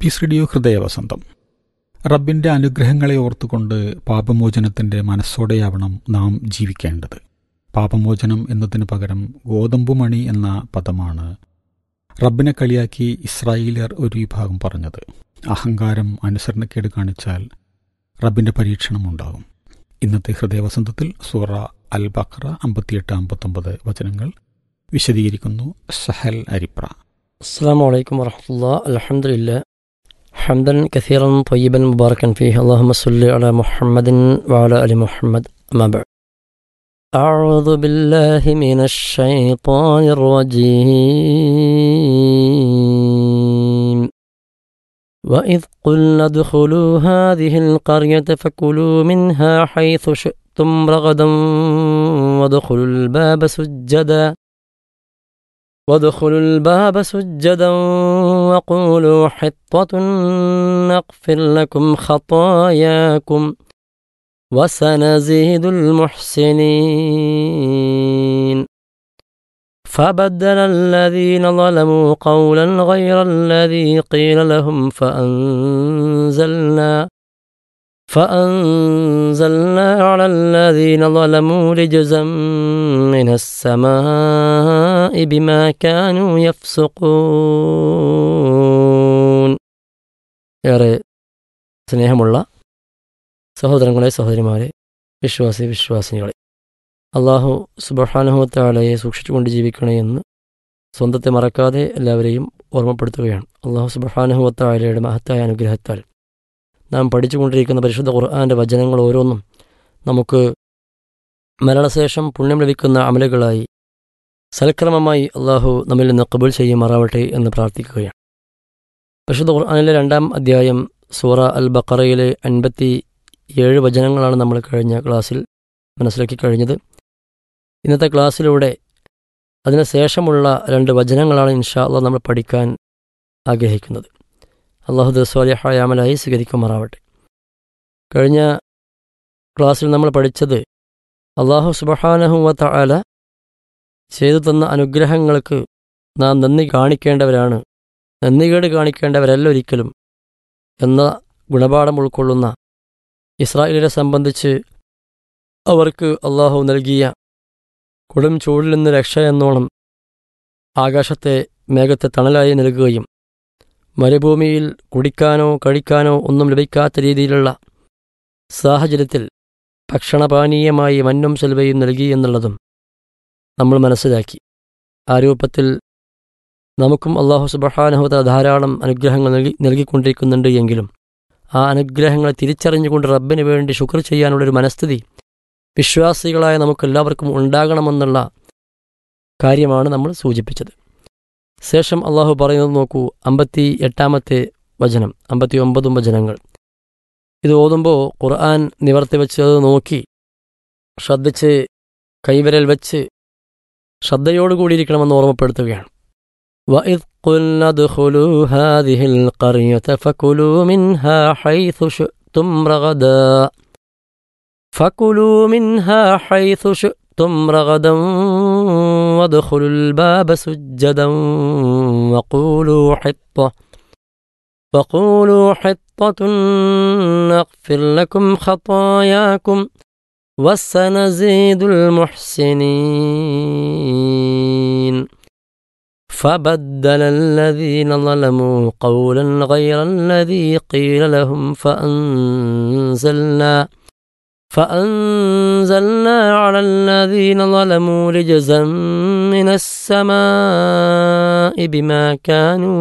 Piece radio ഹൃദയവസന്തം റബ്ബിൻ്റെ അനുഗ്രഹങ്ങളെ ഓർത്തുകൊണ്ട് പാപമോചനത്തിൻ്റെ മനസ്സോടെയാവണം നാം ജീവിക്കേണ്ടത് പാപമോചനം എന്നതിന് പകരം ഗോതമ്പുമണി എന്ന പദമാണ് റബ്ബിനെ കളിയാക്കി ഇസ്രായേലിയർ ഒരു വിഭാഗം പറഞ്ഞത് അഹങ്കാരം അനുസരണക്കേട് കാണിച്ചാൽ റബ്ബിൻ്റെ പരീക്ഷണം ഉണ്ടാകും ഇന്നത്തെ ഹൃദയവസന്തത്തിൽ സൂറ അൽ ബക്ര അമ്പത്തിയെട്ട് അമ്പത്തൊമ്പത് വചനങ്ങൾ വിശദീകരിക്കുന്നു സഹൽ അരിപ്ര السلام عليكم ورحمة الله الحمد لله حمدا كثيرا طيبا مباركا فيه اللهم صل على محمد وعلى آل محمد أما بعد أعوذ بالله من الشيطان الرجيم وإذ قلنا ادخلوا هذه القرية فكلوا منها حيث شئتم رغدا وادخلوا الباب سجدا وادخلوا الباب سجدا وقولوا حطة نغفر لكم خطاياكم وسنزيد المحسنين فبدل الذين ظلموا قولا غير الذي قيل لهم فأنزلنا فأنزلنا على الذين ظلموا رجزا من السماء بما كانوا يفسقون ഏറെ സ്നേഹമുള്ള സഹോദരങ്ങളെ സഹോദരിമാരെ വിശ്വാസി വിശ്വാസിനികളെ അള്ളാഹു സുബഹാനുഹത്താളയെ സൂക്ഷിച്ചുകൊണ്ട് ജീവിക്കണേ എന്ന് സ്വന്തത്തെ മറക്കാതെ എല്ലാവരെയും ഓർമ്മപ്പെടുത്തുകയാണ് അള്ളാഹു സുബഹാനുഹത്താളയുടെ മഹത്തായ അനുഗ്രഹത്താൽ നാം പഠിച്ചുകൊണ്ടിരിക്കുന്ന പരിശുദ്ധ ഖുർആാൻ്റെ വചനങ്ങൾ ഓരോന്നും നമുക്ക് മരണശേഷം പുണ്യം ലഭിക്കുന്ന അമലുകളായി സൽക്രമമായി അള്ളാഹു നമ്മിൽ നിന്ന് കബൂൽ ചെയ്യുമാറാവട്ടെ എന്ന് പ്രാർത്ഥിക്കുകയാണ് പരിശുദ്ധ ഖുർആാനിലെ രണ്ടാം അധ്യായം സൂറ അൽ ബക്കറയിലെ അൻപത്തി ഏഴ് വചനങ്ങളാണ് നമ്മൾ കഴിഞ്ഞ ക്ലാസ്സിൽ മനസ്സിലാക്കി കഴിഞ്ഞത് ഇന്നത്തെ ക്ലാസ്സിലൂടെ അതിന് ശേഷമുള്ള രണ്ട് വചനങ്ങളാണ് ഇൻഷാ അള്ളാഹ് നമ്മൾ പഠിക്കാൻ ആഗ്രഹിക്കുന്നത് അള്ളാഹു ദസ്വാലിഹായ അമലായി സ്വീകരിക്കുമാറാവട്ടെ കഴിഞ്ഞ ക്ലാസ്സിൽ നമ്മൾ പഠിച്ചത് അള്ളാഹു സുബഹാനഹുവ തആല ചെയ്തു തന്ന അനുഗ്രഹങ്ങൾക്ക് നാം നന്ദി കാണിക്കേണ്ടവരാണ് നന്ദികേട് കാണിക്കേണ്ടവരല്ല ഒരിക്കലും എന്ന ഗുണപാഠം ഉൾക്കൊള്ളുന്ന ഇസ്രായേലിനെ സംബന്ധിച്ച് അവർക്ക് അള്ളാഹു നൽകിയ കൊടും ചൂടിൽ നിന്ന് രക്ഷ എന്നോണം ആകാശത്തെ മേഘത്തെ തണലായി നൽകുകയും മരുഭൂമിയിൽ കുടിക്കാനോ കഴിക്കാനോ ഒന്നും ലഭിക്കാത്ത രീതിയിലുള്ള സാഹചര്യത്തിൽ ഭക്ഷണപാനീയമായി മഞ്ഞും സെൽവയും നൽകി എന്നുള്ളതും നമ്മൾ മനസ്സിലാക്കി ആ രൂപത്തിൽ നമുക്കും അള്ളാഹു സുബഹാനഹുത ധാരാളം അനുഗ്രഹങ്ങൾ നൽകി നൽകിക്കൊണ്ടിരിക്കുന്നുണ്ട് എങ്കിലും ആ അനുഗ്രഹങ്ങളെ തിരിച്ചറിഞ്ഞുകൊണ്ട് റബ്ബിന് വേണ്ടി ശുക്ർ ചെയ്യാനുള്ളൊരു മനസ്ഥിതി വിശ്വാസികളായ നമുക്കെല്ലാവർക്കും ഉണ്ടാകണമെന്നുള്ള കാര്യമാണ് നമ്മൾ സൂചിപ്പിച്ചത് ശേഷം അള്ളാഹു പറയുന്നത് നോക്കൂ അമ്പത്തി എട്ടാമത്തെ വചനം അമ്പത്തി ഒമ്പതും വചനങ്ങൾ ഇത് ഓതുമ്പോൾ ഖുർആൻ നിവർത്തി വെച്ച് അത് നോക്കി ശ്രദ്ധിച്ച് കൈവിരൽ വെച്ച് ശ്രദ്ധയോടുകൂടിയിരിക്കണമെന്ന് ഓർമ്മപ്പെടുത്തുകയാണ് وإذ قلنا ادخلوا هذه القرية فكلوا منها حيث شئتم رغدا فكلوا منها حيث شئتم رغدا وادخلوا الباب سجدا وقولوا حطة وقولوا حطة نغفر لكم خطاياكم وسنزيد المحسنين فبدل الذين ظلموا قولا غير الذي قيل لهم فأنزلنا فأنزلنا على الذين ظلموا رجزا من السماء بما كانوا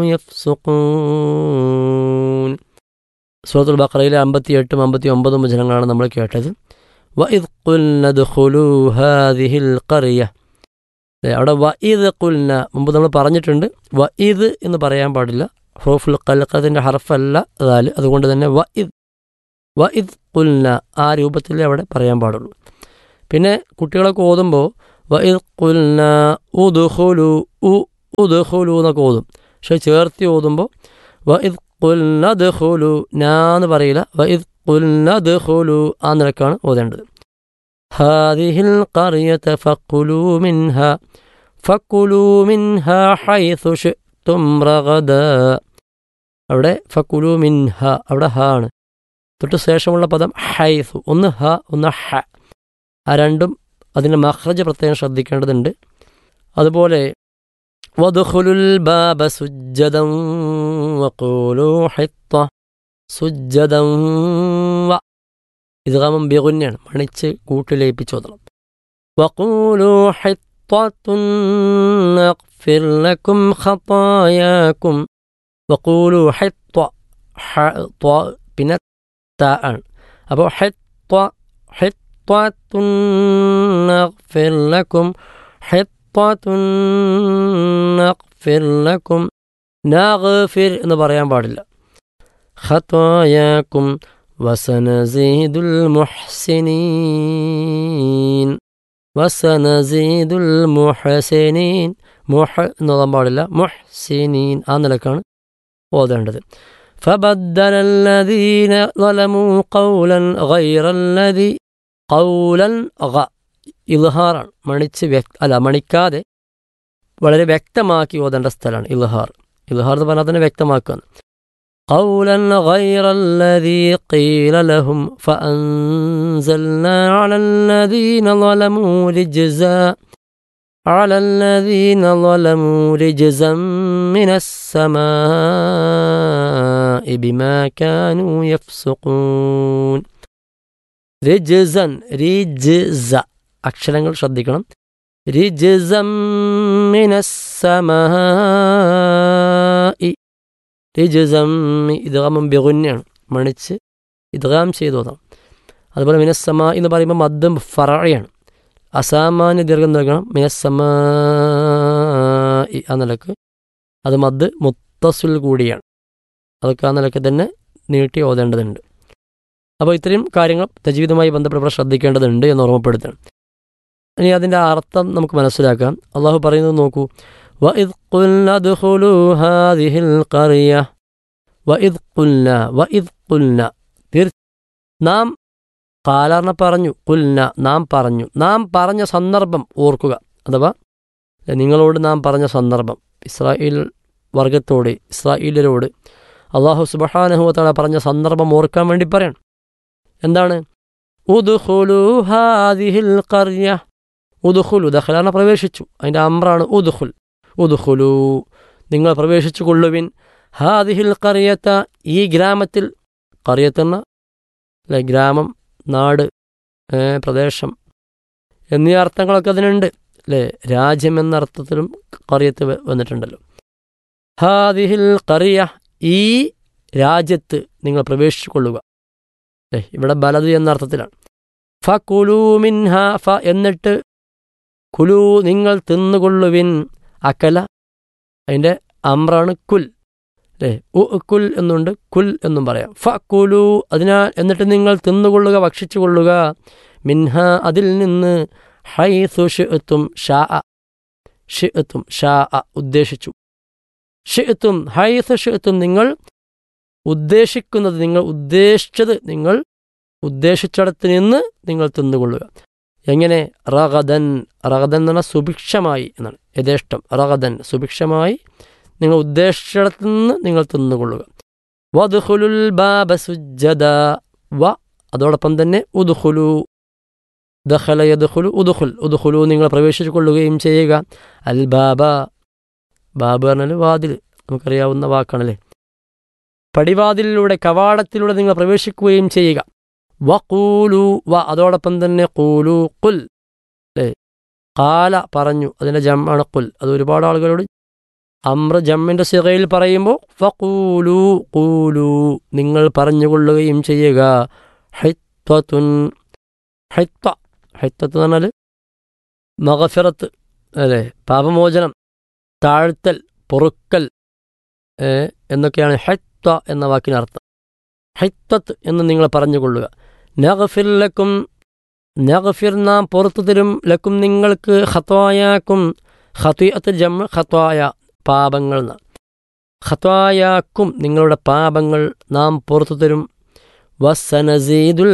يفسقون സൂറത്തുൽ ബഖറയിലെ അമ്പത്തിയെട്ടും അമ്പത്തി ഒമ്പതും വചനങ്ങളാണ് നമ്മൾ കേട്ടത് വഇദ് ഖുൽന ദുഖുലൂ ഹാദിഹിൽ ഖറിയ അവിടെ വഇദ് ഖുൽന മുമ്പ് നമ്മൾ പറഞ്ഞിട്ടുണ്ട് വഇദ് എന്ന് പറയാൻ പാടില്ല ഹുറൂഫുൽ ഖൽഖത്തിന്റെ ഹർഫല്ല ദാല് അതുകൊണ്ട് തന്നെ വഇദ് വഇദ് ഖുൽന ആ രൂപത്തിൽ അവിടെ പറയാൻ പാടുള്ളൂ പിന്നെ കുട്ടികളൊക്കെ ഓതുമ്പോൾ വഇദ് ഖുൽന ഉദ്ഖുലു ഉ ഉദ്ഖുലു എന്നൊക്കെ ഓതും പക്ഷെ ചേർത്തി ഓതുമ്പോൾ വഇദ് ഖുൽന ദഖുലു നാ എന്ന് പറയില്ല വഇദ് ഖുൽന ദഖുലു ആ നിലക്കാണ് ഓതേണ്ടത് هذه القرية فكلوا منها فكلوا منها حيث شئتم رغدا അവിടെ ഫക്കുലു മിൻ ഹ അവിടെ ഹ ആണ് തൊട്ട് ശേഷമുള്ള പദം ഹൈസു ഒന്ന് ഹ ഒന്ന് ഹ ആ രണ്ടും അതിൻ്റെ മഹ്റജ് പ്രത്യേകം ശ്രദ്ധിക്കേണ്ടതുണ്ട് അതുപോലെ വധുഹുലുൽ ബാബ സുജ്ജദം വഖൂലു ഹിത്ത സുജ്ജദം വ ഇത് കാമം ബിഗുന്നെയാണ് മണിച്ച് കൂട്ടിലേപ്പിച്ച് ഓതണം വഖൂലു ഹിത്തത്തുൻ നഗ്ഫിർ ലക്കും ഖതായാക്കും വഖൂലു ഹിത്ത ഹ ത്വ പിന്നെ ത ആണ് അപ്പോൾ ഹിത്ത ഹിത്തത്തുൻ നഗ്ഫിർ ലക്കും ഹിത്തത്തുൻ നഗ്ഫിർ ലക്കും നാഗഫിർ എന്ന് പറയാൻ പാടില്ല ഖതായാക്കും വസനസീദുൽ മുഹ്സിനീൻ വസനസീദുൽ മുഹസിനീൻ മുഹ എന്ന് പറയാൻ പാടില്ല മുഹ്സിനീൻ ആ നിലക്കാണ് ഓതേണ്ടത് فبدل الذين ظلموا قولا غير الذي قولا غ ഇൽഹാറാണ് മണിച്ച് വ്യക്ത അല്ല മണിക്കാതെ വളരെ വ്യക്തമാക്കി ഓതേണ്ട സ്ഥലമാണ് ഇൽഹാർ ഇൽഹാർ എന്ന് പറഞ്ഞാൽ തന്നെ വ്യക്തമാക്കുകയാണ് قولا غير الذي قيل لهم فأنزلنا على الذين ظلموا رجزا على الذين ظلموا رجزا من السماء بما كانوا يفسقون رجزا رجز അക്ഷരങ്ങൾ ശ്രദ്ധിക്കണം റിജസം മിനസ്സമായി റിജസം ഇദ്ഗാമം ബിഗുന്നെയാണ് മണിച്ച് ഇദ്ഗാം ചെയ്തു തോന്നാം അതുപോലെ മിനസ്സമ എന്ന് പറയുമ്പോൾ മദ്ദം ഫറയാണ് അസാമാന്യ ദീർഘം നൽകണം മിനസ്സമാ ആ നിലക്ക് അത് മദ് മുത്തസുൽ കൂടിയാണ് അതൊക്കെ ആ നിലക്ക് തന്നെ നീട്ടി ഓതേണ്ടതുണ്ട് അപ്പോൾ ഇത്രയും കാര്യങ്ങൾ തജീവിതമായി ബന്ധപ്പെട്ട് ശ്രദ്ധിക്കേണ്ടതുണ്ട് എന്ന് ഓർമ്മപ്പെടുത്തണം ഇനി അതിൻ്റെ അർത്ഥം നമുക്ക് മനസ്സിലാക്കാം അള്ളാഹു പറയുന്നത് നോക്കൂ وإذ قلنا ادخلوا هذه القرية وإذ قلنا وإذ قلنا തീർ നാം കാലാർണ പറഞ്ഞു കുൽന നാം പറഞ്ഞു നാം പറഞ്ഞ സന്ദർഭം ഓർക്കുക അഥവാ നിങ്ങളോട് നാം പറഞ്ഞ സന്ദർഭം ഇസ്രായേൽ വർഗത്തോട് ഇസ്രായേലരോട് അള്ളാഹു സുബഹാനഹുവത്തല പറഞ്ഞ സന്ദർഭം ഓർക്കാൻ വേണ്ടി പറയണം എന്താണ് ഉദുഹുലു ഹാദിഹിൽ കറിയ ഉദുഹുലു ദഖലാന പ്രവേശിച്ചു അതിൻ്റെ അമ്രാണ് ഉദുഹുൽ ഉദുഹുലു നിങ്ങൾ പ്രവേശിച്ചു കൊള്ളുവിൻ ഹാദിഹിൽ കറിയത്ത ഈ ഗ്രാമത്തിൽ കറിയത്തെന്ന അല്ലെ ഗ്രാമം നാട് പ്രദേശം എന്നീ അർത്ഥങ്ങളൊക്കെ അതിനുണ്ട് അല്ലേ രാജ്യം എന്ന അർത്ഥത്തിലും കറിയത്ത് വന്നിട്ടുണ്ടല്ലോ ഹാദിഹിൽ കറിയ ഈ രാജ്യത്ത് നിങ്ങൾ പ്രവേശിച്ചു കൊള്ളുക അല്ലേ ഇവിടെ ബലത് എന്ന അർത്ഥത്തിലാണ് ഫ കുലു മിൻഹ ഫ എന്നിട്ട് കുലു നിങ്ങൾ തിന്നുകൊള്ളുവിൻ അക്കല അതിൻ്റെ അമ്രാണ് കുൽ അല്ലേ ഉ കുൽ എന്നുണ്ട് കുൽ എന്നും പറയാം ഫ കുലു അതിനാൽ എന്നിട്ട് നിങ്ങൾ തിന്നുകൊള്ളുക ഭക്ഷിച്ചു കൊള്ളുക മിൻഹ അതിൽ നിന്ന് ഹൈസു ഷിഅത്തും ഷാ ഷിഅത്തും ഷാ ഉദ്ദേശിച്ചു ഷിഅത്തും ഹൈസു ഷിഅത്തും നിങ്ങൾ ഉദ്ദേശിക്കുന്നത് നിങ്ങൾ ഉദ്ദേശിച്ചത് നിങ്ങൾ ഉദ്ദേശിച്ചിടത്ത് നിന്ന് നിങ്ങൾ തിന്നുകൊള്ളുക എങ്ങനെ റഗദൻ റഗദൻ എന്ന് പറഞ്ഞാൽ സുഭിക്ഷമായി എന്നാണ് യഥേഷ്ടം റഗദൻ സുഭിക്ഷമായി നിങ്ങൾ ഉദ്ദേശിച്ചിടത്ത് നിന്ന് നിങ്ങൾ തിന്നുകൊള്ളുക വധുഹുലുൽ ബാബ സുജദ വ അതോടൊപ്പം തന്നെ ഉദുഹുലു ദഹല യദുഹുലു ഉദുഹുൽ ഉദുഹുലു നിങ്ങൾ പ്രവേശിച്ചു കൊള്ളുകയും ചെയ്യുക അൽ ബാബ ബാബ് പറഞ്ഞാൽ വാതിൽ നമുക്കറിയാവുന്ന വാക്കാണല്ലേ പടിവാതിലിലൂടെ കവാടത്തിലൂടെ നിങ്ങൾ പ്രവേശിക്കുകയും ചെയ്യുക വ കൂലു വ അതോടൊപ്പം തന്നെ കൂലു കുൽ അല്ലേ കാല പറഞ്ഞു അതിൻ്റെ ജമ്മാണ് കുൽ അത് ഒരുപാട് ആളുകളോട് അമ്ര ജമ്മിൻ്റെ സിറയിൽ പറയുമ്പോൾ ഫൂലു കൂലു നിങ്ങൾ പറഞ്ഞുകൊള്ളുകയും ചെയ്യുക ഹൈത്വത്തുൻ ഹൈത്വ ഹൈത്വത്ത് എന്ന് പറഞ്ഞാൽ മകഫിറത്ത് അല്ലേ പാപമോചനം താഴ്ത്തൽ പൊറുക്കൽ എന്നൊക്കെയാണ് ഹൈത്വ എന്ന വാക്കിനർത്ഥം ഹൈത്വത്ത് എന്ന് നിങ്ങൾ പറഞ്ഞുകൊള്ളുക നഗഫിർ ലക്കും നഗഫിർ നാം പുറത്തു തരും ലക്കും നിങ്ങൾക്ക് ഹത്വായാക്കും ഹത്വത്ത് ജമ്മ ഹത്വായ പാപങ്ങൾ ഹത്വായാക്കും നിങ്ങളുടെ പാപങ്ങൾ നാം പുറത്തു തരും വസനസീദുൽ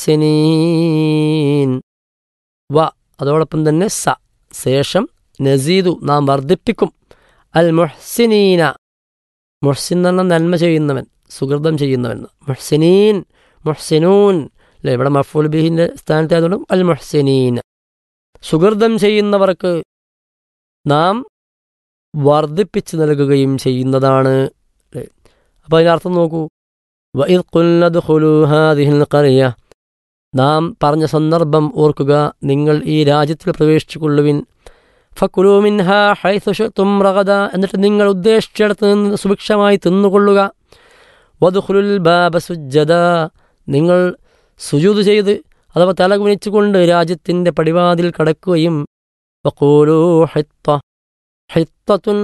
മുഹ്സിനീൻ വ അതോടൊപ്പം തന്നെ സ ശേഷം നസീദു നാം വർദ്ധിപ്പിക്കും അൽ മുഹ്സിനീന മുഹ്സിൻ എന്ന് പറഞ്ഞാൽ നന്മ ചെയ്യുന്നവൻ സുഹൃതം ചെയ്യുന്നവൻ മുഹ്സിനീൻ മുഹ്സിനൂൻ അല്ലേ ഇവിടെ മഫൂൽ ബിഹിൻ്റെ സ്ഥാനത്തായതുകൊണ്ട് അൽ മുഹ്സിനീൻ സുഹൃതം ചെയ്യുന്നവർക്ക് നാം വർദ്ധിപ്പിച്ച് നൽകുകയും ചെയ്യുന്നതാണ് അല്ലേ അപ്പോൾ അതിൻ്റെ അർത്ഥം നോക്കൂ വഇദ് ഖുൽനദ് ഹാദിഹിൽ ഖറിയ നാം പറഞ്ഞ സന്ദർഭം ഓർക്കുക നിങ്ങൾ ഈ രാജ്യത്തിൽ പ്രവേശിച്ചു കൊള്ളുവിൻ ഫക്കുലൂമിൻഹ ഹൈസുഷത്തും റഗദ എന്നിട്ട് നിങ്ങൾ ഉദ്ദേശിച്ചിടത്ത് നിന്ന് സുഭിക്ഷമായി തിന്നുകൊള്ളുക വധുഹുലുൽ ബാബ സുജ്ജത നിങ്ങൾ സുജൂത് ചെയ്ത് അഥവാ തല കുനിച്ചുകൊണ്ട് രാജ്യത്തിൻ്റെ പടിവാതിൽ കടക്കുകയും വഖൂലൂ ഹൈത്ത ഹൈത്തത്തുൻ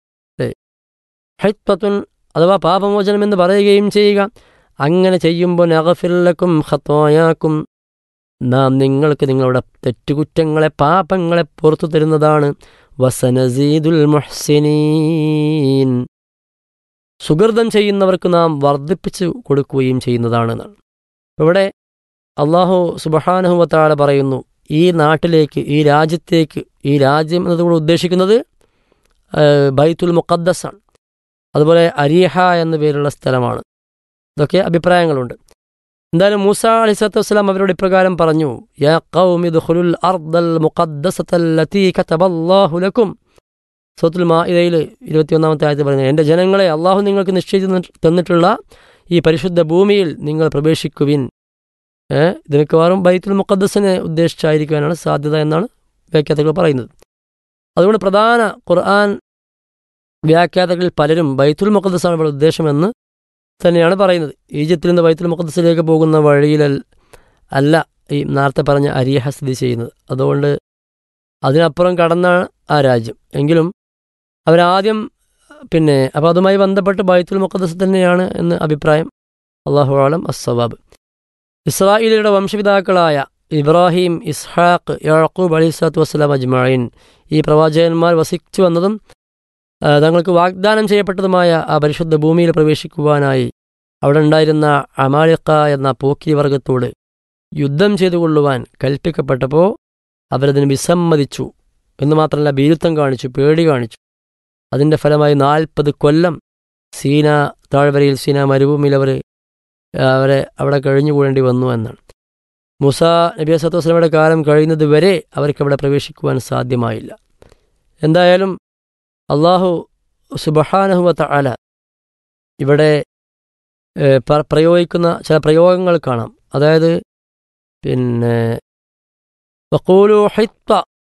ഹൈത്തത്തുൻ അഥവാ പാപമോചനം എന്ന് പറയുകയും ചെയ്യുക അങ്ങനെ ചെയ്യുമ്പോൾ നഗഫില്ലക്കും ഹത്തോയാക്കും നാം നിങ്ങൾക്ക് നിങ്ങളുടെ തെറ്റുകുറ്റങ്ങളെ പാപങ്ങളെ പുറത്തു തരുന്നതാണ് വസനസീദുൽ മുഹ്സിനീൻ സുഹൃതം ചെയ്യുന്നവർക്ക് നാം വർദ്ധിപ്പിച്ചു കൊടുക്കുകയും ചെയ്യുന്നതാണ് എന്നാണ് ഇവിടെ അള്ളാഹു സുബഹാനുഹുവത്താല പറയുന്നു ഈ നാട്ടിലേക്ക് ഈ രാജ്യത്തേക്ക് ഈ രാജ്യം എന്നതുകൊണ്ട് ഉദ്ദേശിക്കുന്നത് ബൈത്തുൽ മുഖദ്ദസാണ് അതുപോലെ അരിഹ എന്ന പേരുള്ള സ്ഥലമാണ് ഇതൊക്കെ അഭിപ്രായങ്ങളുണ്ട് എന്തായാലും മൂസ അലിസ്വത്ത് വസ്സലാം അവരോട് ഇപ്രകാരം പറഞ്ഞു യാ ഖൗമിദ്ഖുലുൽ അർദൽ മുഖദ്ദസത്തല്ലതീ കതബല്ലാഹു ലക്കും സൂത്തുൽ മാഇദയിൽ ഇരുപത്തിയൊന്നാമത്തെ ആയത്തിൽ പറയുന്നത് എൻ്റെ ജനങ്ങളെ അള്ളാഹു നിങ്ങൾക്ക് നിശ്ചയിച്ച് തന്നിട്ടുള്ള ഈ പരിശുദ്ധ ഭൂമിയിൽ നിങ്ങൾ പ്രവേശിക്കുവിൻ ഏഹ് ഇത് മിക്കവാറും ബൈത്തുൽ മുഖദ്ദസിനെ ഉദ്ദേശിച്ചായിരിക്കാനാണ് സാധ്യത എന്നാണ് വ്യാഖ്യാതകൾ പറയുന്നത് അതുകൊണ്ട് പ്രധാന ഖുർആൻ വ്യാഖ്യാതകളിൽ പലരും ബൈത്തുൽ മുഖദ്ദസാണ് ഇവിടെ ഉദ്ദേശമെന്ന് തന്നെയാണ് പറയുന്നത് ഈജിപ്തിൽ നിന്ന് ബൈത്തുൽ മുഖദ്സിലേക്ക് പോകുന്ന വഴിയിൽ അല്ല ഈ നേരത്തെ പറഞ്ഞ അരിയഹ സ്ഥിതി ചെയ്യുന്നത് അതുകൊണ്ട് അതിനപ്പുറം കടന്നാണ് ആ രാജ്യം എങ്കിലും അവരാദ്യം പിന്നെ അപ്പോൾ അതുമായി ബന്ധപ്പെട്ട് ബൈത്തുൽ മുഖദ്സ് തന്നെയാണ് എന്ന് അഭിപ്രായം അള്ളാഹു ആലം അസ്സവാബ് ഇസ്രായേലിയുടെ വംശപിതാക്കളായ ഇബ്രാഹിം ഇസ്ഹാഖ് യാക്കൂബ് അലി സ്വലാത്തു വസ്സലാം അജ്മായിൻ ഈ പ്രവാചകന്മാർ വസിച്ചു വന്നതും തങ്ങൾക്ക് വാഗ്ദാനം ചെയ്യപ്പെട്ടതുമായ ആ പരിശുദ്ധ ഭൂമിയിൽ പ്രവേശിക്കുവാനായി അവിടെ ഉണ്ടായിരുന്ന അമാലിക്ക എന്ന പോക്കി വർഗത്തോട് യുദ്ധം ചെയ്തു കൊള്ളുവാൻ കൽപ്പിക്കപ്പെട്ടപ്പോൾ അവരതിന് വിസമ്മതിച്ചു എന്ന് മാത്രമല്ല ഭീരുത്വം കാണിച്ചു പേടി കാണിച്ചു അതിൻ്റെ ഫലമായി നാൽപ്പത് കൊല്ലം സീന താഴ്വരയിൽ സീന മരുഭൂമിയിൽ അവർ അവരെ അവിടെ കഴിഞ്ഞുകൂടേണ്ടി വന്നു എന്നാണ് മുസ നബി അസത്ത് വസ്ലമയുടെ കാലം കഴിയുന്നത് വരെ അവർക്ക് അവിടെ പ്രവേശിക്കുവാൻ സാധ്യമായില്ല എന്തായാലും അള്ളാഹു സുബഹാനഹുവത്ത അല ഇവിടെ പ്രയോഗിക്കുന്ന ചില പ്രയോഗങ്ങൾ കാണാം അതായത് പിന്നെ വക്കൂലു ഹൈത്ത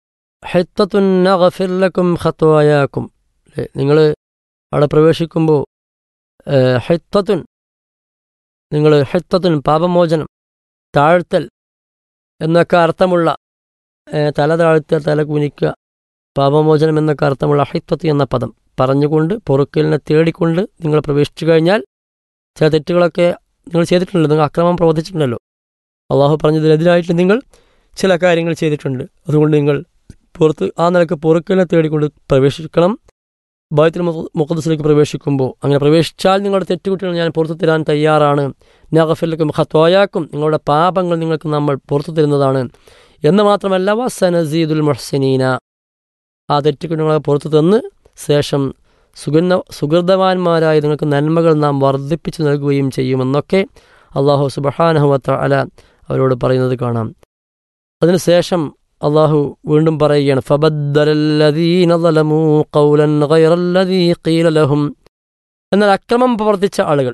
ഹൈത്തത്തുന്നഗഫിർലക്കും ഹത്വായാക്കും നിങ്ങൾ അവിടെ പ്രവേശിക്കുമ്പോൾ ഹൈത്തത്തുൻ നിങ്ങൾ ഹൈത്തത്തുൻ പാപമോചനം താഴ്ത്തൽ എന്നൊക്കെ അർത്ഥമുള്ള തല താഴ്ത്തുക തല കുനിക്കുക പാപമോചനം എന്നൊക്കെ അർത്ഥമുള്ള അഹിത്വത്ത് എന്ന പദം പറഞ്ഞുകൊണ്ട് പൊറുക്കലിനെ തേടിക്കൊണ്ട് നിങ്ങൾ പ്രവേശിച്ചു കഴിഞ്ഞാൽ ചില തെറ്റുകളൊക്കെ നിങ്ങൾ ചെയ്തിട്ടുണ്ടല്ലോ നിങ്ങൾ അക്രമം പ്രവർത്തിച്ചിട്ടുണ്ടല്ലോ അള്ളാഹു പറഞ്ഞതിനെതിരായിട്ട് നിങ്ങൾ ചില കാര്യങ്ങൾ ചെയ്തിട്ടുണ്ട് അതുകൊണ്ട് നിങ്ങൾ പുറത്ത് ആ നിലക്ക് പൊറുക്കലിനെ തേടിക്കൊണ്ട് പ്രവേശിക്കണം ബായത്തിൽ മുഖദ്സിലേക്ക് പ്രവേശിക്കുമ്പോൾ അങ്ങനെ പ്രവേശിച്ചാൽ നിങ്ങളുടെ തെറ്റുകുട്ടികൾ ഞാൻ പുറത്തു തരാൻ തയ്യാറാണ് നഗഫിലേക്കും ഹത്വായാക്കും നിങ്ങളുടെ പാപങ്ങൾ നിങ്ങൾക്ക് നമ്മൾ പുറത്തു തരുന്നതാണ് എന്ന് മാത്രമല്ല വസനസീദുൽ മുഹ്സിനീന ആ തെറ്റുകുറ്റങ്ങളെ പുറത്തു തന്ന് ശേഷം സുഗന്ധ സുഹൃതവാന്മാരായ നിങ്ങൾക്ക് നന്മകൾ നാം വർദ്ധിപ്പിച്ചു നൽകുകയും ചെയ്യുമെന്നൊക്കെ അള്ളാഹു സുബഹാനഹുവത്ത അല അവരോട് പറയുന്നത് കാണാം അതിനുശേഷം അള്ളാഹു വീണ്ടും പറയുകയാണ് എന്നാൽ അക്രമം പ്രവർത്തിച്ച ആളുകൾ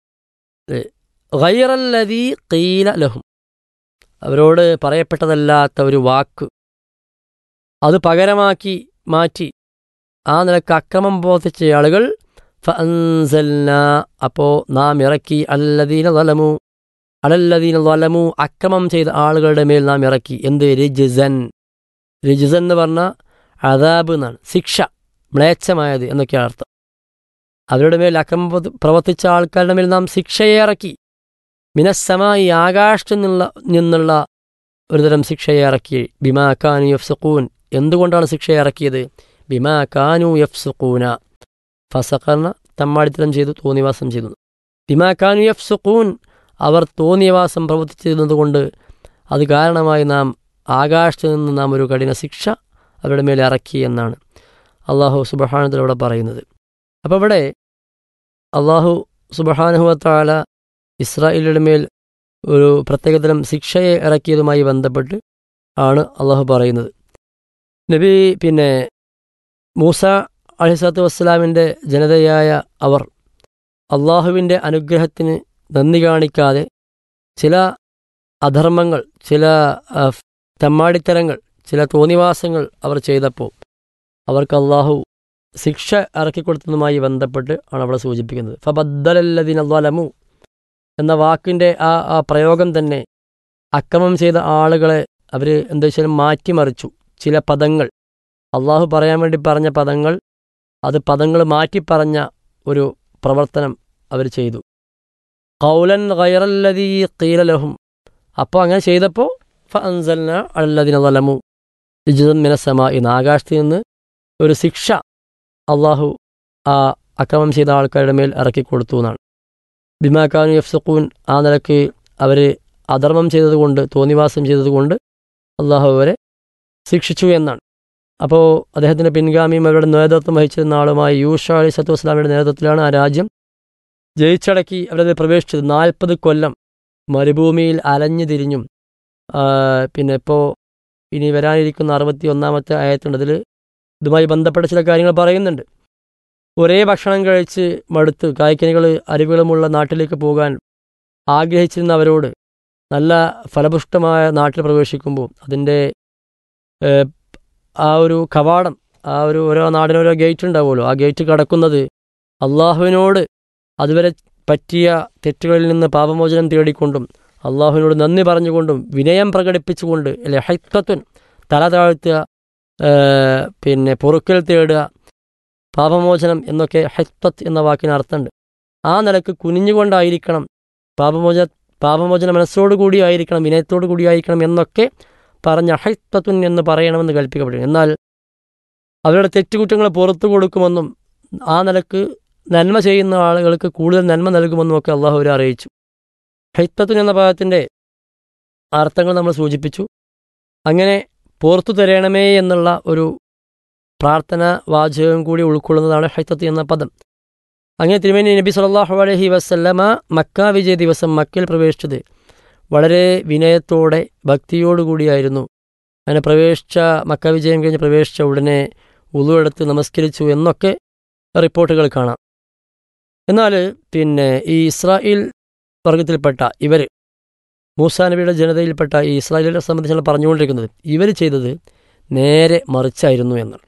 ഗൈറല്ലതീ കീല ലഹും അവരോട് പറയപ്പെട്ടതല്ലാത്ത ഒരു വാക്ക് അത് പകരമാക്കി മാറ്റി ആ നിലക്ക് അക്രമം പ്രവർത്തിച്ച ആളുകൾ ഫൻസൽന അപ്പോൾ നാം ഇറക്കി അല്ലദീന വലമു അലല്ലദീന വലമു അക്രമം ചെയ്ത ആളുകളുടെ മേൽ നാം ഇറക്കി എന്ത് രജിസൻ രജിസൻ എന്ന് പറഞ്ഞാൽ അതാബ് എന്നാണ് ശിക്ഷ മ്ലേച്ഛമായത് എന്നൊക്കെയാണ് അർത്ഥം അവരുടെ മേൽ അക്രമം പ്രവർത്തിച്ച ആൾക്കാരുടെ മേൽ നാം ശിക്ഷയെ ഇറക്കി മിനസ്സമായി ആകാശത്തിൽ നിന്നുള്ള നിന്നുള്ള ഒരുതരം ശിക്ഷയെ ഇറക്കി ബിമാ കാനു യഫ്സുഖൂൻ എന്തുകൊണ്ടാണ് ശിക്ഷയെ ഇറക്കിയത് ബിമാ കാനു യഫ്സുഖൂന ഫസഖർണ തമ്മാടിത്തരം ചെയ്തു തോന്നിവാസം ചെയ്തു ബിമാ കാനു യഫ്സുഖൂൻ അവർ തോന്നിയവാസം പ്രവർത്തിച്ചിരുന്നതുകൊണ്ട് അത് കാരണമായി നാം ആകാശത്ത് നിന്ന് നാം ഒരു കഠിന ശിക്ഷ അവരുടെ മേലെ ഇറക്കി എന്നാണ് അള്ളാഹു സുബഹാനത്തിലൂടെ പറയുന്നത് അപ്പോൾ ഇവിടെ അള്ളാഹു സുബഹാനുഹത്താല ഇസ്രായേലിയുടെ മേൽ ഒരു പ്രത്യേകതരം ശിക്ഷയെ ഇറക്കിയതുമായി ബന്ധപ്പെട്ട് ആണ് അള്ളാഹു പറയുന്നത് നബി പിന്നെ മൂസ അലിസ്ലാത്തു വസ്സലാമിൻ്റെ ജനതയായ അവർ അള്ളാഹുവിൻ്റെ അനുഗ്രഹത്തിന് നന്ദി കാണിക്കാതെ ചില അധർമ്മങ്ങൾ ചില ആ, തെമ്മാടിത്തരങ്ങൾ ചില തോന്നിവാസങ്ങൾ അവർ ചെയ്തപ്പോൾ അവർക്ക് അള്ളാഹു ശിക്ഷ ഇറക്കിക്കൊടുത്തതുമായി ബന്ധപ്പെട്ട് ആണ് അവിടെ സൂചിപ്പിക്കുന്നത് ഫബദ്ദലല്ലദിന ളലമു എന്ന വാക്കിൻ്റെ ആ ആ പ്രയോഗം തന്നെ അക്രമം ചെയ്ത ആളുകളെ അവർ എന്താ വെച്ചാൽ മാറ്റിമറിച്ചു ചില പദങ്ങൾ അള്ളാഹു പറയാൻ വേണ്ടി പറഞ്ഞ പദങ്ങൾ അത് പദങ്ങൾ മാറ്റിപ്പറഞ്ഞ ഒരു പ്രവർത്തനം അവർ ചെയ്തു കൗലൻ ഗൈറല്ലതീ കീലലഹും അപ്പോൾ അങ്ങനെ ചെയ്തപ്പോൾ ഫ അൻസൽന അല്ലദിന ളലമു ഇജുദൻ മിനസമാ ഇന്ന് ആകാശത്ത് നിന്ന് ഒരു ശിക്ഷ അള്ളാഹു ആ അക്രമം ചെയ്ത ആൾക്കാരുടെ മേൽ ഇറക്കി കൊടുത്തു എന്നാണ് ബിമാക്കാനു യഫ്സഖൂൻ ആ നിലക്ക് അവർ അധർമ്മം ചെയ്തതുകൊണ്ട് തോന്നിവാസം ചെയ്തതുകൊണ്ട് അള്ളാഹു അവരെ ശിക്ഷിച്ചു എന്നാണ് അപ്പോൾ അദ്ദേഹത്തിൻ്റെ പിൻഗാമിയും അവരുടെ നേതൃത്വം വഹിച്ചിരുന്ന ആളുമായ യൂഷ അലി സത്തു വസ്ലാമിയുടെ നേതൃത്വത്തിലാണ് ആ രാജ്യം ജയിച്ചടക്കി അവരത് പ്രവേശിച്ചത് നാൽപ്പത് കൊല്ലം മരുഭൂമിയിൽ അലഞ്ഞു തിരിഞ്ഞും ആ, പിന്നെ ഇപ്പോൾ ഇനി വരാനിരിക്കുന്ന അറുപത്തി ഒന്നാമത്തെ ആയത്തുണ്ട് അതിൽ ഇതുമായി ബന്ധപ്പെട്ട ചില കാര്യങ്ങൾ പറയുന്നുണ്ട് ഒരേ ഭക്ഷണം കഴിച്ച് മടുത്ത് കായ്ക്കനികൾ അരുവികളുമുള്ള നാട്ടിലേക്ക് പോകാൻ ആഗ്രഹിച്ചിരുന്നവരോട് നല്ല ഫലപുഷ്ടമായ നാട്ടിൽ പ്രവേശിക്കുമ്പോൾ അതിൻ്റെ ഏഹ്, ആ ഒരു കവാടം ആ ഒരു ഓരോ നാടിന് ഓരോ ഗേറ്റ് ഉണ്ടാവുമല്ലോ ആ ഗേറ്റ് കടക്കുന്നത് അള്ളാഹുവിനോട് അതുവരെ പറ്റിയ തെറ്റുകളിൽ നിന്ന് പാപമോചനം തേടിക്കൊണ്ടും അള്ളാഹുവിനോട് നന്ദി പറഞ്ഞുകൊണ്ടും വിനയം പ്രകടിപ്പിച്ചുകൊണ്ട് അല്ലെ ഹൈത്തത്വൻ തല താഴ്ത്തുക ഏഹ്, പിന്നെ പൊറുക്കൽ തേടുക പാപമോചനം എന്നൊക്കെ ഹൈത്തത്ത് എന്ന വാക്കിന് അർത്ഥമുണ്ട് ആ നിലക്ക് കുനിഞ്ഞുകൊണ്ടായിരിക്കണം പാപമോചന പാപമോചന മനസ്സോടുകൂടി ആയിരിക്കണം വിനയത്തോടു കൂടിയായിരിക്കണം എന്നൊക്കെ പറഞ്ഞ ഹൈത്തത്തുൻ എന്ന് പറയണമെന്ന് കൽപ്പിക്കപ്പെട്ടു എന്നാൽ അവരുടെ തെറ്റുകുറ്റങ്ങൾ പുറത്തു കൊടുക്കുമെന്നും ആ നിലക്ക് നന്മ ചെയ്യുന്ന ആളുകൾക്ക് കൂടുതൽ നന്മ നൽകുമെന്നും ഒക്കെ അള്ളാഹു അവരെ അറിയിച്ചു ഹൈത്തത്തുൻ എന്ന പദത്തിൻ്റെ അർത്ഥങ്ങൾ നമ്മൾ സൂചിപ്പിച്ചു അങ്ങനെ പുറത്തു തരണമേ എന്നുള്ള ഒരു പ്രാർത്ഥന വാചകം കൂടി ഉൾക്കൊള്ളുന്നതാണ് ഹൈത്തത്ത് എന്ന പദം അങ്ങനെ തിരുമേനി നബി സല്ലല്ലാഹു അലൈഹി വസല്ലമ മക്ക വിജയ ദിവസം മക്കയിൽ പ്രവേശിച്ചത് വളരെ വിനയത്തോടെ ഭക്തിയോടുകൂടിയായിരുന്നു അങ്ങനെ പ്രവേശിച്ച മക്ക വിജയം കഴിഞ്ഞ് പ്രവേശിച്ച ഉടനെ ഉളു എടുത്ത് നമസ്കരിച്ചു എന്നൊക്കെ റിപ്പോർട്ടുകൾ കാണാം എന്നാൽ പിന്നെ ഈ ഇസ്രായേൽ വർഗത്തിൽപ്പെട്ട ഇവർ മൂസാ നബിയുടെ ജനതയിൽപ്പെട്ട ഈ ഇസ്രായേലിനെ സംബന്ധിച്ചാണ് പറഞ്ഞുകൊണ്ടിരിക്കുന്നത് ഇവർ ചെയ്തത് നേരെ മറിച്ചായിരുന്നു എന്നാണ്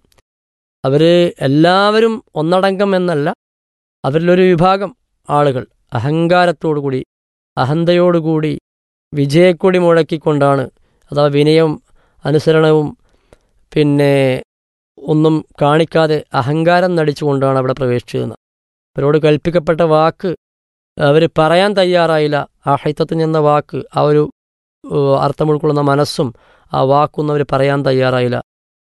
അവർ എല്ലാവരും ഒന്നടങ്കം എന്നല്ല അവരിലൊരു വിഭാഗം ആളുകൾ അഹങ്കാരത്തോടുകൂടി അഹന്തയോടുകൂടി വിജയക്കൊടി മുഴക്കിക്കൊണ്ടാണ് അഥവാ വിനയവും അനുസരണവും പിന്നെ ഒന്നും കാണിക്കാതെ അഹങ്കാരം നടിച്ചുകൊണ്ടാണ് അവിടെ പ്രവേശിച്ചതെന്ന് അവരോട് കൽപ്പിക്കപ്പെട്ട വാക്ക് അവർ പറയാൻ തയ്യാറായില്ല ആ ഹൈത്തത്തിന് എന്ന വാക്ക് ആ ഒരു ഏഹ്, അർത്ഥം ഉൾക്കൊള്ളുന്ന മനസ്സും ആ വാക്കൊന്നും അവർ പറയാൻ തയ്യാറായില്ല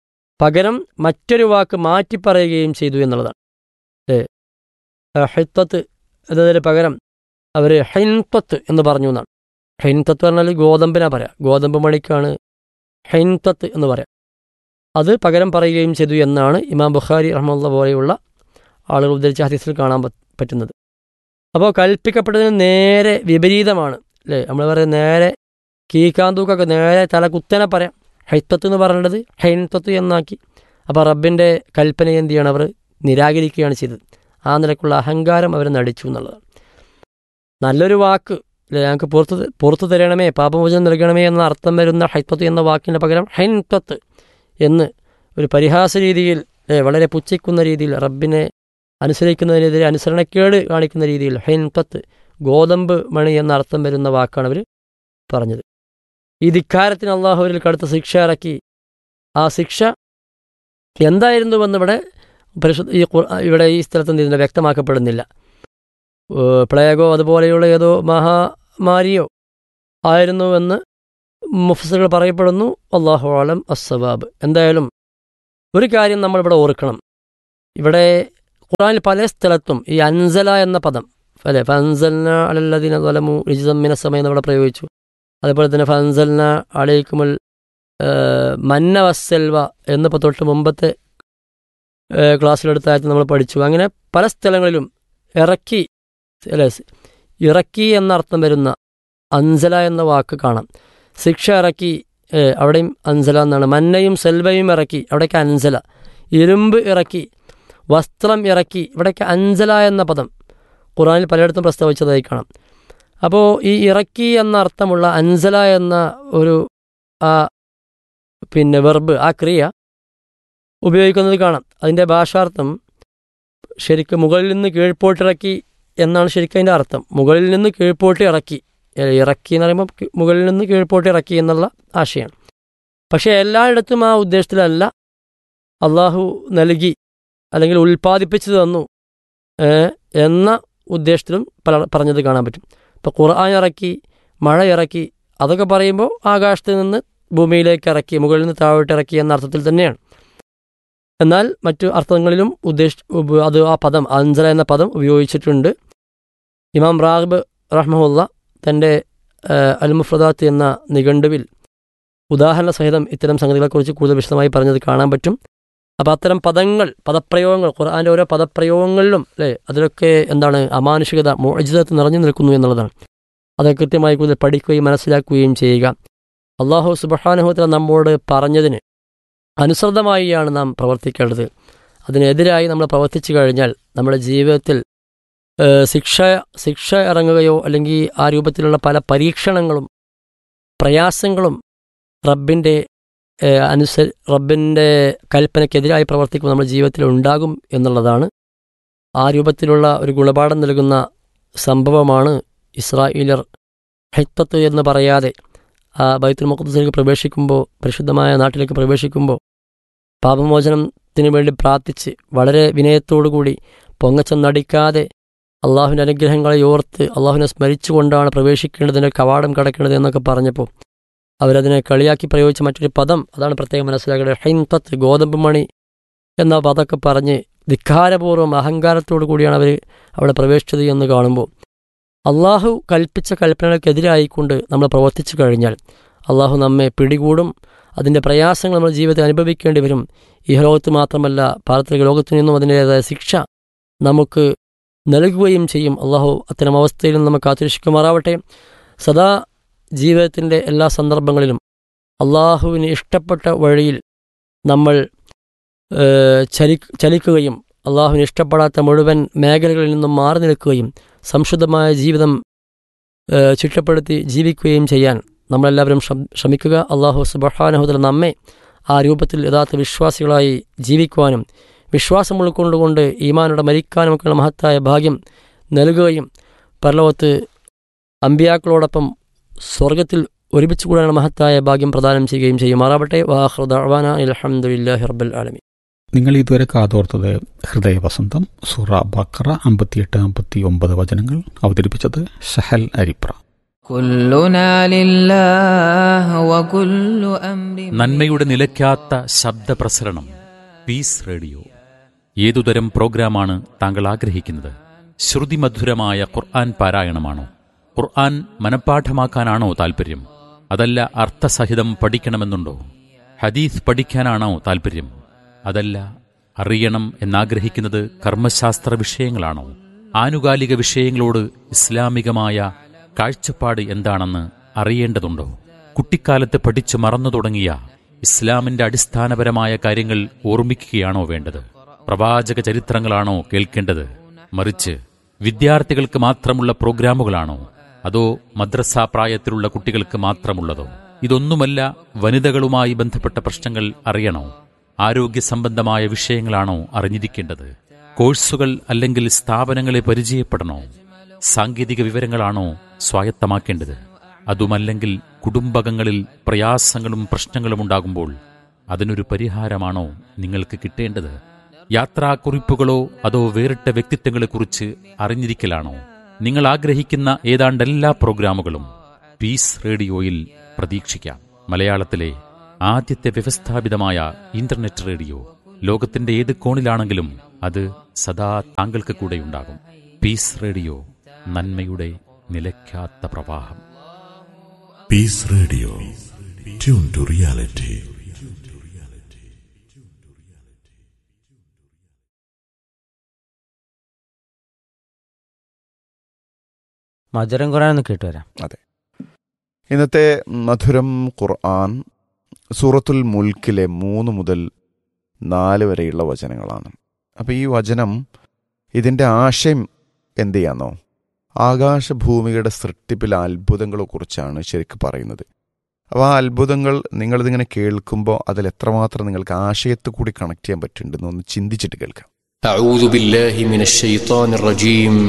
പകരം മറ്റൊരു വാക്ക് മാറ്റി പറയുകയും ചെയ്തു എന്നുള്ളതാണ് ഏ ഹൈത്തത്ത് എന്നതിന് പകരം അവർ ഹൈൻതത്ത് എന്ന് പറഞ്ഞു എന്നാണ് ഹൈൻതത്ത് പറഞ്ഞാൽ ഗോതമ്പിനാ പറയാം ഗോതമ്പ് മണിക്കാണ് ഹൈൻതത്ത് എന്ന് പറയാം അത് പകരം പറയുകയും ചെയ്തു എന്നാണ് ഇമാം ബുഖാരി റഹ്മുള്ള പോലെയുള്ള ആളുകൾ ഉദ്ധരിച്ച ഹദീസിൽ കാണാൻ പ- പറ്റുന്നത് അപ്പോൾ കൽപ്പിക്കപ്പെട്ടതിന് നേരെ വിപരീതമാണ് അല്ലേ നമ്മൾ പറയുന്നത് നേരെ കീക്കാന്തൂക്കൊക്കെ നേരെ തല കുത്തനെ പറയാം ഹൈത്തത്ത് എന്ന് പറയേണ്ടത് ഹൈൻതത്ത് എന്നാക്കി അപ്പോൾ റബ്ബിൻ്റെ കൽപ്പന എന്ത് ചെയ്യണം അവർ നിരാകരിക്കുകയാണ് ചെയ്തത് ആ നിലക്കുള്ള അഹങ്കാരം അവർ നടിച്ചു എന്നുള്ളതാണ് നല്ലൊരു വാക്ക് അല്ലേ ഞങ്ങൾക്ക് പുറത്ത് ത- പുറത്തു തരണമേ പാപമോചനം നൽകണമേ എന്ന അർത്ഥം വരുന്ന ഹൈത്തത്ത് എന്ന വാക്കിന് പകരം ഹൈൻതത്ത് എന്ന് ഒരു പരിഹാസ രീതിയിൽ അല്ലേ വളരെ പുച്ഛിക്കുന്ന രീതിയിൽ റബ്ബിനെ അനുസരിക്കുന്നതിനെതിരെ അനുസരണക്കേട് കാണിക്കുന്ന രീതിയിൽ ഹൈൻതത്ത് ഗോതമ്പ് മണി എന്ന അർത്ഥം വരുന്ന വാക്കാണ് അവർ പറഞ്ഞത് ഈ ധിക്കാരത്തിന് അള്ളാഹു അവരിൽ കടുത്ത ശിക്ഷ ഇറക്കി ആ ശിക്ഷ എന്തായിരുന്നുവെന്ന് ഇവിടെ പരിശുദ്ധ ഈ ഖുർ- ഇവിടെ ഈ സ്ഥലത്ത് എന്ത് ചെയ്യുന്നില്ല വ്യക്തമാക്കപ്പെടുന്നില്ല ഏഹ് പ്ലേഗോ അതുപോലെയുള്ള ഏതോ മഹാമാരിയോ ആയിരുന്നുവെന്ന് മുഫസറുകൾ പറയപ്പെടുന്നു അള്ളാഹു ആലം അസ്സവാബ് എന്തായാലും ഒരു കാര്യം നമ്മളിവിടെ ഓർക്കണം ഇവിടെ ഖുറാനിൽ പല സ്ഥലത്തും ഈ അൻസല എന്ന പദം അല്ലെ ഫൻസൽന അലല്ലദീന ظلموا رجزا من السماء എന്ന് ഇവിടെ പ്രയോഗിച്ചു അതേപോലെ തന്നെ ഫൻസൽന അലൈക്കുമുൽ ഏഹ്, മന്ന വസ്സൽവ എന്നിപ്പോൾ തൊട്ട് മുമ്പത്തെ ഏഹ്, ക്ലാസ്സിലെടുത്ത ആയത്ത് നമ്മൾ പഠിച്ചു അങ്ങനെ പല സ്ഥലങ്ങളിലും ഇറക്കി അല്ലെ ഇറക്കി എന്നർത്ഥം വരുന്ന അൻസല എന്ന വാക്ക് കാണാം ശിക്ഷ ഇറക്കി ഏഹ്, അവിടെയും അൻസല എന്നാണ് മന്നയും സെൽവയും ഇറക്കി അവിടേക്ക് അൻസല ഇരുമ്പ് ഇറക്കി വസ്ത്രം ഇറക്കി ഇവിടേക്ക് അൻസല എന്ന പദം ഖുറാനിൽ പലയിടത്തും പ്രസ്താവിച്ചതായി കാണാം അപ്പോൾ ഈ ഇറക്കി എന്ന അർത്ഥമുള്ള അൻസല എന്ന ഒരു ആ പിന്നെ വെർബ് ആ ക്രിയ ഉപയോഗിക്കുന്നത് കാണാം അതിൻ്റെ ഭാഷാർത്ഥം ശരിക്കും മുകളിൽ നിന്ന് കീഴ്പോട്ടിറക്കി എന്നാണ് ശരിക്കും അതിൻ്റെ അർത്ഥം മുകളിൽ നിന്ന് കീഴ്പോട്ട് ഇറക്കി ഏ, ഇറക്കി എന്ന് പറയുമ്പോൾ കി- മുകളിൽ നിന്ന് കീഴ്പോട്ട് ഇറക്കി എന്നുള്ള ആശയമാണ് പക്ഷേ എല്ലായിടത്തും ആ ഉദ്ദേശത്തിലല്ല അള്ളാഹു നൽകി അല്ലെങ്കിൽ ഉൽപ്പാദിപ്പിച്ചു തന്നു ഏ, എന്ന ഉദ്ദേശത്തിലും പല പറഞ്ഞത് കാണാൻ പറ്റും ഇപ്പോൾ ഖുർആൻ ഇറക്കി മഴ ഇറക്കി അതൊക്കെ പറയുമ്പോൾ ആകാശത്ത് നിന്ന് ഭൂമിയിലേക്ക് ഇറക്കി മുകളിൽ നിന്ന് താഴോട്ട് ഇറക്കി എന്ന അർത്ഥത്തിൽ തന്നെയാണ് എന്നാൽ മറ്റു അർത്ഥങ്ങളിലും ഉദ്ദേശ ഉപ- അത് ആ പദം അൻസല എന്ന പദം ഉപയോഗിച്ചിട്ടുണ്ട് ഇമാം റാഹിബ് റഹ്മുല്ല തൻ്റെ അൽമുഫ്രദാത്ത് എന്ന നിഘണ്ടുവിൽ ഉദാഹരണ സഹിതം ഇത്തരം സംഗതികളെക്കുറിച്ച് കൂടുതൽ വിശദമായി പറഞ്ഞത് കാണാൻ പറ്റും അപ്പോൾ അത്തരം പദങ്ങൾ പദപ്രയോഗങ്ങൾ ഖുർആൻ്റെ ഓരോ പദപ്രയോഗങ്ങളിലും അല്ലേ അതിലൊക്കെ എന്താണ് അമാനുഷികത മോചിതത്ത് നിറഞ്ഞു നിൽക്കുന്നു എന്നുള്ളതാണ് അത് കൃത്യമായി കൂടുതൽ പഠിക്കുകയും മനസ്സിലാക്കുകയും ചെയ്യുക അള്ളാഹു സുബഹാനുഹത്തിൽ നമ്മോട് പറഞ്ഞതിന് അനുസൃതമായിയാണ് നാം പ്രവർത്തിക്കേണ്ടത് അതിനെതിരായി നമ്മൾ പ്രവർത്തിച്ചു കഴിഞ്ഞാൽ നമ്മുടെ ജീവിതത്തിൽ ഏഹ്, ശിക്ഷ ശിക്ഷ ഇറങ്ങുകയോ അല്ലെങ്കിൽ ആ രൂപത്തിലുള്ള പല പരീക്ഷണങ്ങളും പ്രയാസങ്ങളും റബ്ബിൻ്റെ ഏഹ്, അനുസ റബ്ബിൻ്റെ കൽപ്പനയ്ക്കെതിരായി പ്രവർത്തിക്കുമ്പോൾ നമ്മുടെ ജീവിതത്തിൽ ഉണ്ടാകും എന്നുള്ളതാണ് ആ രൂപത്തിലുള്ള ഒരു ഗുണപാഠം നൽകുന്ന സംഭവമാണ് ഇസ്രായേലർ ഹെത്തത്ത് എന്ന് പറയാതെ ആ ബൈത്തുൽ മുഖദ്സിലേക്ക് പ്രവേശിക്കുമ്പോൾ പരിശുദ്ധമായ നാട്ടിലേക്ക് പ്രവേശിക്കുമ്പോൾ പാപമോചനത്തിന് വേണ്ടി പ്രാർത്ഥിച്ച് വളരെ വിനയത്തോടുകൂടി പൊങ്ങച്ചം നടിക്കാതെ അള്ളാഹുവിൻ്റെ അനുഗ്രഹങ്ങളെ ഓർത്ത് അള്ളാഹുവിനെ സ്മരിച്ചുകൊണ്ടാണ് പ്രവേശിക്കേണ്ടതിൻ്റെ കവാടം കടക്കേണ്ടത് എന്നൊക്കെ പറഞ്ഞപ്പോൾ അവരതിനെ കളിയാക്കി പ്രയോഗിച്ച മറ്റൊരു പദം അതാണ് പ്രത്യേകം മനസ്സിലാക്കേണ്ടത് ഹൈൻതത്ത് ഗോതമ്പ് മണി എന്ന പദമൊക്കെ പറഞ്ഞ് ധിക്കാരപൂർവ്വം അഹങ്കാരത്തോടു കൂടിയാണ് അവർ അവിടെ പ്രവേശിച്ചത് എന്ന് കാണുമ്പോൾ അള്ളാഹു കൽപ്പിച്ച കൽപ്പനകൾക്കെതിരായിക്കൊണ്ട് നമ്മൾ പ്രവർത്തിച്ചു കഴിഞ്ഞാൽ അള്ളാഹു നമ്മെ പിടികൂടും അതിൻ്റെ പ്രയാസങ്ങൾ നമ്മുടെ ജീവിതത്തിൽ അനുഭവിക്കേണ്ടി വരും ഈ ലോകത്ത് മാത്രമല്ല പാരത്രിക ലോകത്തു നിന്നും അതിൻ്റേതായ ശിക്ഷ നമുക്ക് നൽകുകയും ചെയ്യും അള്ളാഹു അത്തരം അവസ്ഥയിൽ നിന്ന് നമുക്ക് കാത്തിരക്ഷിക്കുമാറാവട്ടെ സദാ ജീവിതത്തിൻ്റെ എല്ലാ സന്ദർഭങ്ങളിലും അള്ളാഹുവിന് ഇഷ്ടപ്പെട്ട വഴിയിൽ നമ്മൾ ഏഹ്, ചലി ചലിക്കുകയും അള്ളാഹുവിന് ഇഷ്ടപ്പെടാത്ത മുഴുവൻ മേഖലകളിൽ നിന്നും മാറി നിൽക്കുകയും സംശുദ്ധമായ ജീവിതം ഏഹ്, ചിട്ടപ്പെടുത്തി ജീവിക്കുകയും ചെയ്യാൻ നമ്മളെല്ലാവരും ശ്രമ- ശ്രമിക്കുക അള്ളാഹു സുബഹാനഹുദൽ നമ്മെ ആ രൂപത്തിൽ യഥാർത്ഥ വിശ്വാസികളായി ജീവിക്കുവാനും വിശ്വാസം ഉൾക്കൊണ്ടുകൊണ്ട് ഈമാനോടെ മരിക്കാനുമൊക്കെയുള്ള മഹത്തായ ഭാഗ്യം നൽകുകയും പരലോകത്ത് അമ്പിയാക്കളോടൊപ്പം സ്വർഗത്തിൽ ഒരുമിച്ച് കൂടാനുള്ള മഹത്തായ ഭാഗ്യം പ്രദാനം ചെയ്യുകയും ചെയ്യുമാറാവട്ടെ വാഹൃദാന അലഹമുല്ലാഹി റബ്ബൽ ആലമി നിങ്ങൾ ഇതുവരെ കാതോർത്തത് ഹൃദയവസന്തം സൂറ ബക്കറ അമ്പത്തിയെട്ട് അമ്പത്തി ഒമ്പത് വചനങ്ങൾ അവതരിപ്പിച്ചത് ഷഹൽ അരിപ്ര كلنا لله وكل أمر നന്മയുടെ നിലയ്ക്കാത്ത ശബ്ദപ്രസരണം പീസ് റേഡിയോ ഏതുതരം പ്രോഗ്രാമാണ് താങ്കൾ ആഗ്രഹിക്കുന്നത് ശ്രുതിമധുരമായ ഖുർആൻ പാരായണമാണോ ഖുർആൻ മനഃപ്പാഠമാക്കാനാണോ താൽപ്പര്യം അതല്ല അർത്ഥസഹിതം പഠിക്കണമെന്നുണ്ടോ ഹദീസ് പഠിക്കാനാണോ താൽപ്പര്യം അതല്ല അറിയണം എന്നാഗ്രഹിക്കുന്നത് കർമ്മശാസ്ത്ര വിഷയങ്ങളാണോ ആനുകാലിക വിഷയങ്ങളോട് ഇസ്ലാമികമായ കാഴ്ചപ്പാട് എന്താണെന്ന് അറിയേണ്ടതുണ്ടോ കുട്ടിക്കാലത്ത് പഠിച്ചു മറന്നു തുടങ്ങിയ ഇസ്ലാമിന്റെ അടിസ്ഥാനപരമായ കാര്യങ്ങൾ ഓർമ്മിക്കുകയാണോ വേണ്ടത് പ്രവാചക ചരിത്രങ്ങളാണോ കേൾക്കേണ്ടത് മറിച്ച് വിദ്യാർത്ഥികൾക്ക് മാത്രമുള്ള പ്രോഗ്രാമുകളാണോ അതോ മദ്രസ പ്രായത്തിലുള്ള കുട്ടികൾക്ക് മാത്രമുള്ളതോ ഇതൊന്നുമല്ല വനിതകളുമായി ബന്ധപ്പെട്ട പ്രശ്നങ്ങൾ അറിയണോ ആരോഗ്യ സംബന്ധമായ വിഷയങ്ങളാണോ അറിഞ്ഞിരിക്കേണ്ടത് കോഴ്സുകൾ അല്ലെങ്കിൽ സ്ഥാപനങ്ങളെ പരിചയപ്പെടണോ സാങ്കേതിക വിവരങ്ങളാണോ സ്വായത്തമാക്കേണ്ടത് അതുമല്ലെങ്കിൽ കുടുംബകങ്ങളിൽ പ്രയാസങ്ങളും പ്രശ്നങ്ങളും ഉണ്ടാകുമ്പോൾ അതിനൊരു പരിഹാരമാണോ നിങ്ങൾക്ക് കിട്ടേണ്ടത് യാത്രാക്കുറിപ്പുകളോ അതോ വേറിട്ട വ്യക്തിത്വങ്ങളെക്കുറിച്ച് അറിഞ്ഞിരിക്കലാണോ നിങ്ങൾ ആഗ്രഹിക്കുന്ന ഏതാണ്ട് എല്ലാ പ്രോഗ്രാമുകളും പീസ് റേഡിയോയിൽ പ്രതീക്ഷിക്കാം മലയാളത്തിലെ ആദ്യത്തെ വ്യവസ്ഥാപിതമായ ഇന്റർനെറ്റ് റേഡിയോ ലോകത്തിന്റെ ഏത് കോണിലാണെങ്കിലും അത് സദാ താങ്കൾക്ക് കൂടെയുണ്ടാകും പീസ് റേഡിയോ നന്മയുടെ നിലയ്ക്കാത്ത പ്രവാഹം Peace Radio. Tune to reality. മധുരം ഖുറാൻ കേട്ടു വരാം ഇന്നത്തെ മധുരം ഖുർആൻ സൂറത്തുൽ മുൽക്കിലെ മൂന്ന് മുതൽ നാല് വരെയുള്ള വചനങ്ങളാണ് അപ്പോൾ ഈ വചനം ഇതിൻ്റെ ആശയം എന്ത് ചെയ്യാന്നോ ആകാശഭൂമികളുടെ സൃഷ്ടിപ്പിലെ അത്ഭുതങ്ങളെക്കുറിച്ചാണ് ശരിക്കും പറയുന്നത് അപ്പോൾ ആ അത്ഭുതങ്ങൾ നിങ്ങളിതിങ്ങനെ കേൾക്കുമ്പോൾ അതിൽ എത്രമാത്രം നിങ്ങൾക്ക് ആശയത്തിൽ കൂടി കണക്ട് ചെയ്യാൻ പറ്റുന്നുണ്ടെന്ന് ഒന്ന് ചിന്തിച്ചിട്ട് കേൾക്കാം أعوذ بالله من الشيطان الرجيم